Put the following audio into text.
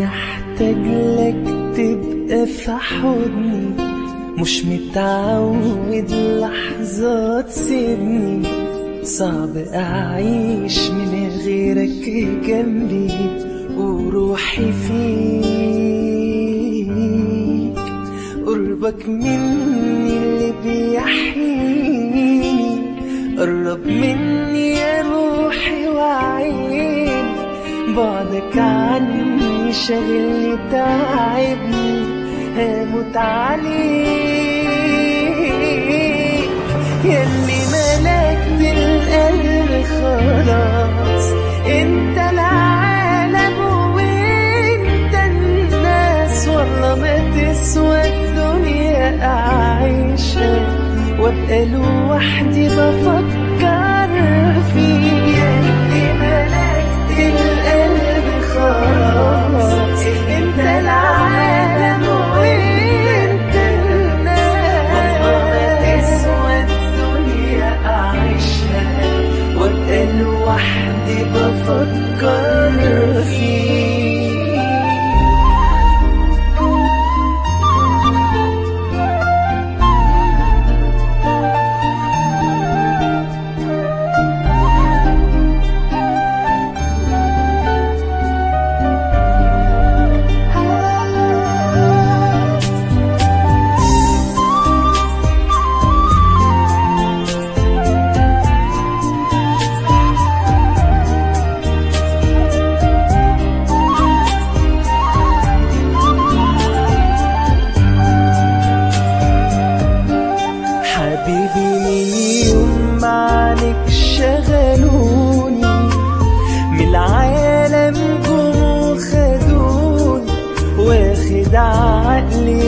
محتاج لك تبقى في حضني مش متعود لحظة تسيبني صعب أعيش من غيرك جنبي وروحي فيك قربك مني اللي بيحييني قرب مني يا روحي وعيني بعدك عني شاغلني تعبني هموت عليك ياللي ملكت القلب خلاص انت العالم وانت الناس والله ما تسوى الدنيا اعيشها وابقى لوحدي بفكر فيك ياللي ملكت القلب خلاص انت العالم وانت الناس والله ما تسوى الدنيا اعيشها وابقى لوحدي بفكر فيك حبيبي من يوم ما عنك شغلوني من العالم جم خدوني واخد عقلي